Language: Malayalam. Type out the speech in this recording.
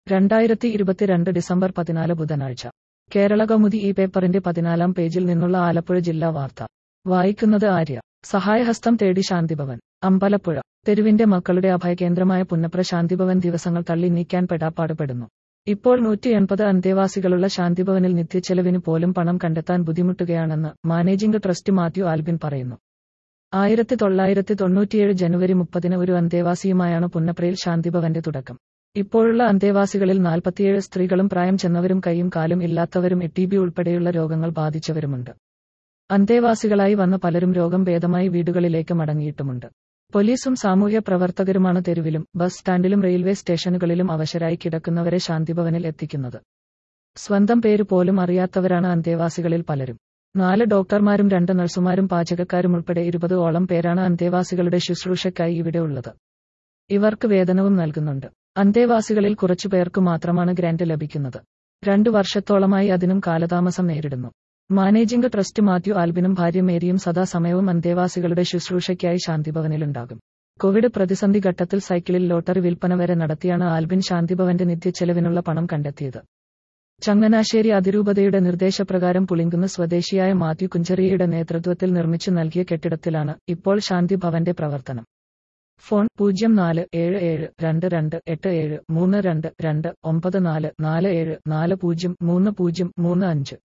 രണ്ടായിരത്തി ഇരുപത്തിരണ്ട് ഡിസംബർ പതിനാല് ബുധനാഴ്ച കേരള കൗമുദി ഈ പേപ്പറിന്റെ പതിനാലാം പേജിൽ നിന്നുള്ള ആലപ്പുഴ ജില്ലാ വാർത്ത വായിക്കുന്നത് ആര്യ സഹായഹസ്തം തേടി ശാന്തിഭവൻ അമ്പലപ്പുഴ തെരുവിന്റെ മക്കളുടെ അഭയകേന്ദ്രമായ പുന്നപ്ര ശാന്തിഭവൻ ദിവസങ്ങൾ തള്ളി നീക്കാൻ പെടാപ്പാടുപെടുന്നു ഇപ്പോൾ നൂറ്റി എൺപത് അന്തേവാസികളുള്ള ശാന്തിഭവനിൽ നിത്യച്ചെലവിന് പോലും പണം കണ്ടെത്താൻ ബുദ്ധിമുട്ടുകയാണെന്ന് മാനേജിംഗ് ട്രസ്റ്റ് മാത്യു ആൽബിൻ പറയുന്നു ആയിരത്തി തൊള്ളായിരത്തി തൊണ്ണൂറ്റിയേഴ് ജനുവരി മുപ്പതിന് ഒരു അന്തേവാസിയുമായാണ് പുന്നപ്രയിൽ ശാന്തിഭവന്റെ തുടക്കം ഇപ്പോഴുള്ള അന്തേവാസികളിൽ നാൽപ്പത്തിയേഴ് സ്ത്രീകളും പ്രായം ചെന്നവരും കൈയും കാലും ഇല്ലാത്തവരും ടി ബി ഉൾപ്പെടെയുള്ള രോഗങ്ങൾ ബാധിച്ചവരുമുണ്ട് അന്തേവാസികളായി വന്ന പലരും രോഗം ഭേദമായി വീടുകളിലേക്ക് മടങ്ങിയിട്ടുമുണ്ട് പോലീസും സാമൂഹ്യ പ്രവർത്തകരുമാണ് തെരുവിലും ബസ് സ്റ്റാൻഡിലും റെയിൽവേ സ്റ്റേഷനുകളിലും അവശരായി കിടക്കുന്നവരെ ശാന്തിഭവനിൽ എത്തിക്കുന്നത് സ്വന്തം പേര് പോലും അറിയാത്തവരാണ് അന്തേവാസികളിൽ പലരും നാല് ഡോക്ടർമാരും രണ്ട് നഴ്സുമാരും പാചകക്കാരും ഉൾപ്പെടെ ഇരുപത് ഓളം പേരാണ് അന്തേവാസികളുടെ ശുശ്രൂഷയ്ക്കായി ഇവിടെ ഉള്ളത് ഇവർക്ക് വേതനവും നൽകുന്നുണ്ട് അന്തേവാസികളിൽ കുറച്ചു പേർക്ക് മാത്രമാണ് ഗ്രാന്റ് ലഭിക്കുന്നത് രണ്ടു വർഷത്തോളമായി അതിനും കാലതാമസം നേരിടുന്നു മാനേജിംഗ് ട്രസ്റ്റ് മാത്യു ആൽബിനും ഭാര്യ മേരിയും സദാസമയവും അന്തേവാസികളുടെ ശുശ്രൂഷയ്ക്കായി ശാന്തിഭവനിലുണ്ടാകും കോവിഡ് പ്രതിസന്ധി ഘട്ടത്തിൽ സൈക്കിളിൽ ലോട്ടറി വിൽപ്പന വരെ നടത്തിയാണ് ആൽബിൻ ശാന്തിഭവന്റെ നിത്യച്ചെലവിനുള്ള പണം കണ്ടെത്തിയത് ചങ്ങനാശ്ശേരി അതിരൂപതയുടെ നിർദ്ദേശപ്രകാരം പുളിങ്കുന്ന് സ്വദേശിയായ മാത്യു കുഞ്ചറിയയുടെ നേതൃത്വത്തിൽ നിർമ്മിച്ചു നൽകിയ കെട്ടിടത്തിലാണ് ഇപ്പോൾ ശാന്തി ഭവന്റെ പ്രവർത്തനം ഫോൺ പൂജ്യം നാല് ഏഴ് ഏഴ് രണ്ട് രണ്ട് എട്ട് ഏഴ് മൂന്ന് രണ്ട് രണ്ട് ഒമ്പത് നാല് നാല് ഏഴ് നാല് പൂജ്യം മൂന്ന് പൂജ്യം മൂന്ന് അഞ്ച്